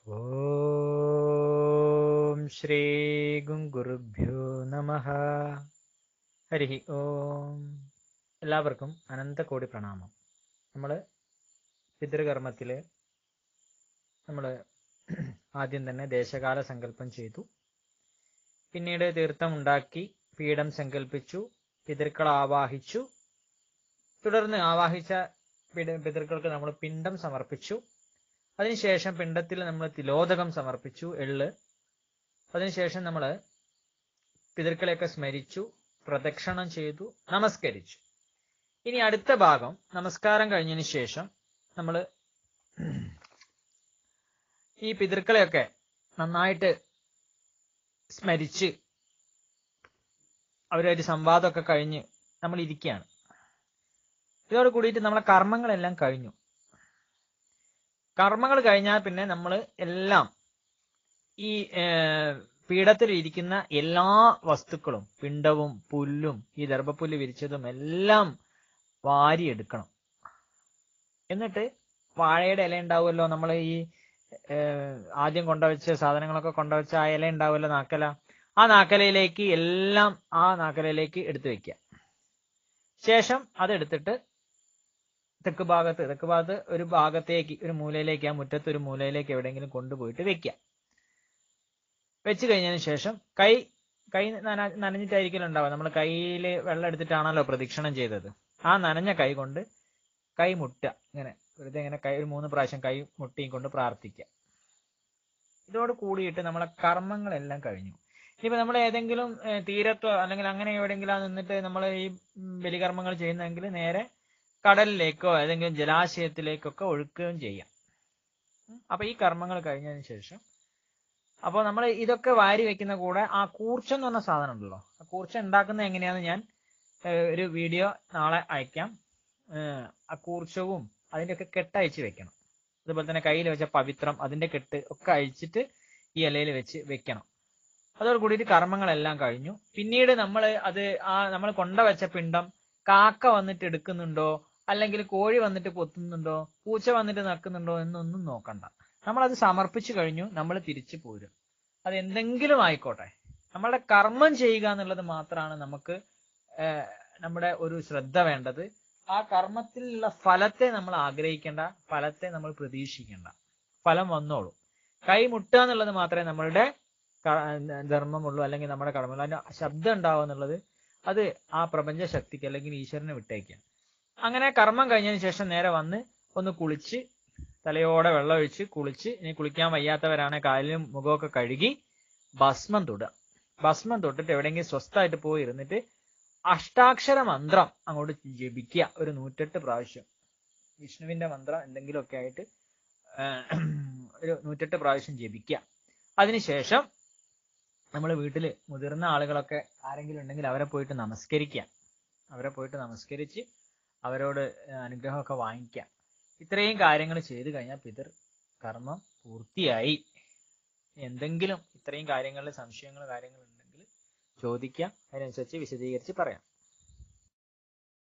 ഓം ശ്രീ ഗുരുഭ്യോ നമ ഹരി ഓം എല്ലാവർക്കും അനന്തകോടി പ്രണാമം നമ്മൾ പിതൃകർമ്മത്തില് നമ്മൾ ആദ്യം തന്നെ ദേശകാല സങ്കല്പം ചെയ്തു പിന്നീട് തീർത്ഥം ഉണ്ടാക്കി പീഠം സങ്കല്പിച്ചു പിതൃക്കൾ ആവാഹിച്ചു തുടർന്ന് ആവാഹിച്ച പിത- പിതൃക്കൾക്ക് നമ്മൾ പിണ്ടം സമർപ്പിച്ചു അതിനുശേഷം പിണ്ടത്തിൽ നമ്മൾ തിലോദകം സമർപ്പിച്ചു എള്ള് അതിനുശേഷം നമ്മൾ പിതൃക്കളെയൊക്കെ സ്മരിച്ചു പ്രദക്ഷിണം ചെയ്തു നമസ്കരിച്ചു ഇനി അടുത്ത ഭാഗം നമസ്കാരം കഴിഞ്ഞതിന് ശേഷം നമ്മൾ ഈ പിതൃക്കളെയൊക്കെ നന്നായിട്ട് സ്മരിച്ച് അവരൊരു സംവാദമൊക്കെ കഴിഞ്ഞ് നമ്മൾ ഇരിക്കുകയാണ് ഇതോട് കൂടിയിട്ട് നമ്മളെ കർമ്മങ്ങളെല്ലാം കഴിഞ്ഞു കർമ്മങ്ങൾ കഴിഞ്ഞാൽ പിന്നെ നമ്മൾ എല്ലാം ഈ പീഠത്തിൽ ഇരിക്കുന്ന എല്ലാ വസ്തുക്കളും പിണ്ടവും പുല്ലും ഈ ദർഭപ്പുല്ല് വിരിച്ചതും എല്ലാം വാരിയെടുക്കണം എന്നിട്ട് വാഴയുടെ ഇല ഉണ്ടാവുമല്ലോ നമ്മൾ ഈ ഏഹ്, ആദ്യം കൊണ്ടുവച്ച സാധനങ്ങളൊക്കെ കൊണ്ടുവച്ച ആ ഇല ഉണ്ടാവുമല്ലോ നാക്കല ആ നാക്കലയിലേക്ക് എല്ലാം ആ നാക്കലയിലേക്ക് എടുത്തു വെക്കുക ശേഷം അതെടുത്തിട്ട് തെക്ക് ഭാഗത്ത് തെക്ക് ഭാഗത്ത് ഒരു ഭാഗത്തേക്ക് ഒരു മൂലയിലേക്ക് ആ മുറ്റത്ത് ഒരു മൂലയിലേക്ക് എവിടെയെങ്കിലും കൊണ്ടുപോയിട്ട് വെക്കുക വെച്ച് കഴിഞ്ഞതിന് ശേഷം കൈ കൈ നന നനഞ്ഞിട്ടായിരിക്കും ഉണ്ടാവുക നമ്മൾ കയ്യിൽ വെള്ളം എടുത്തിട്ടാണല്ലോ പ്രദക്ഷിണം ചെയ്തത് ആ നനഞ്ഞ കൈ കൊണ്ട് കൈ മുട്ടുക ഇങ്ങനെ വെറുതെ ഇങ്ങനെ കൈ ഒരു മൂന്ന് പ്രാവശ്യം കൈ മുട്ടിയും കൊണ്ട് പ്രാർത്ഥിക്കുക ഇതോട് കൂടിയിട്ട് നമ്മളെ കർമ്മങ്ങളെല്ലാം കഴിഞ്ഞു ഇനിയിപ്പോ നമ്മൾ ഏതെങ്കിലും ഏഹ്, തീരത്തോ അല്ലെങ്കിൽ അങ്ങനെ എവിടെയെങ്കിലും നിന്നിട്ട് നമ്മൾ ഈ ഉം, ബലികർമ്മങ്ങൾ ചെയ്യുന്നെങ്കിൽ നേരെ കടലിലേക്കോ ഏതെങ്കിലും ജലാശയത്തിലേക്കൊക്കെ ഒഴുക്കുകയും ചെയ്യാം ഉം. അപ്പൊ ഈ കർമ്മങ്ങൾ കഴിഞ്ഞതിന് ശേഷം അപ്പോൾ നമ്മൾ ഇതൊക്കെ വാരി വെക്കുന്ന കൂടെ ആ കൂർച്ചം എന്ന് പറഞ്ഞ സാധനം ഉണ്ടല്ലോ ആ കൂർച്ച ഉണ്ടാക്കുന്നത് എങ്ങനെയാന്ന് ഞാൻ ഏഹ്, ഒരു വീഡിയോ നാളെ അയക്കാം ഏഹ്, ആ കൂർച്ചവും അതിന്റെയൊക്കെ കെട്ട് അയച്ച് വെക്കണം അതുപോലെ തന്നെ കയ്യിൽ വെച്ച പവിത്രം അതിന്റെ കെട്ട് ഒക്കെ അഴിച്ചിട്ട് ഈ ഇലയിൽ വെച്ച് വെക്കണം അതോട് കൂടിയിട്ട് കർമ്മങ്ങളെല്ലാം കഴിഞ്ഞു പിന്നീട് നമ്മൾ അത് ആ നമ്മൾ കൊണ്ടുവച്ച പിണ്ടം കാക്ക വന്നിട്ട് എടുക്കുന്നുണ്ടോ അല്ലെങ്കിൽ കോഴി വന്നിട്ട് കൊത്തുന്നുണ്ടോ പൂച്ച വന്നിട്ട് നക്കുന്നുണ്ടോ എന്നൊന്നും നോക്കണ്ട നമ്മൾ അത് സമർപ്പിച്ചു കഴിഞ്ഞു നമ്മൾ തിരിച്ചു പോരും അത് എന്തെങ്കിലും ആയിക്കോട്ടെ നമ്മളുടെ കർമ്മം ചെയ്യുക എന്നുള്ളത് മാത്രമാണ് നമുക്ക് ഏഹ്, നമ്മുടെ ഒരു ശ്രദ്ധ വേണ്ടത് ആ കർമ്മത്തിലുള്ള ഫലത്തെ നമ്മൾ ആഗ്രഹിക്കേണ്ട ഫലത്തെ നമ്മൾ പ്രതീക്ഷിക്കേണ്ട ഫലം വന്നോളൂ കൈ മുട്ടുക എന്നുള്ളത് മാത്രമേ നമ്മളുടെ ക- ധർമ്മമുള്ളൂ അല്ലെങ്കിൽ നമ്മുടെ കർമ്മമുള്ളൂ അതിന്റെ ശബ്ദം ഉണ്ടാവുക എന്നുള്ളത് അത് ആ പ്രപഞ്ച ശക്തിക്ക് അല്ലെങ്കിൽ ഈശ്വരനെ വിട്ടേക്കാം അങ്ങനെ കർമ്മം കഴിഞ്ഞതിന് ശേഷം നേരെ വന്ന് ഒന്ന് കുളിച്ച് തലയോടെ വെള്ളം ഒഴിച്ച് കുളിച്ച് ഇനി കുളിക്കാൻ വയ്യാത്തവരാണ് കാലിലും മുഖമൊക്കെ കഴുകി ഭസ്മം തൊടുക ഭസ്മം തൊട്ടിട്ട് എവിടെയെങ്കിലും സ്വസ്ഥമായിട്ട് പോയി ഇരുന്നിട്ട് അഷ്ടാക്ഷര മന്ത്രം അങ്ങോട്ട് ജപിക്കുക ഒരു നൂറ്റെട്ട് പ്രാവശ്യം വിഷ്ണുവിന്റെ മന്ത്രം എന്തെങ്കിലുമൊക്കെ ആയിട്ട് ആഹ് ഒരു നൂറ്റെട്ട് പ്രാവശ്യം ജപിക്കുക അതിനുശേഷം നമ്മൾ വീട്ടിൽ മുതിർന്ന ആളുകളൊക്കെ ആരെങ്കിലും ഉണ്ടെങ്കിൽ അവരെ പോയിട്ട് നമസ്കരിക്കുക അവരെ പോയിട്ട് നമസ്കരിച്ച് അവരോട് അനുഗ്രഹമൊക്കെ വാങ്ങിക്കുക ഇത്രയും കാര്യങ്ങൾ ചെയ്തു കഴിഞ്ഞാൽ പിതൃ കർമ്മം പൂർത്തിയായി എന്തെങ്കിലും ഇത്രയും കാര്യങ്ങളിൽ സംശയങ്ങൾ കാര്യങ്ങൾ ഉണ്ടെങ്കിൽ ചോദിക്കാം അതിനനുസരിച്ച് വിശദീകരിച്ച് പറയാം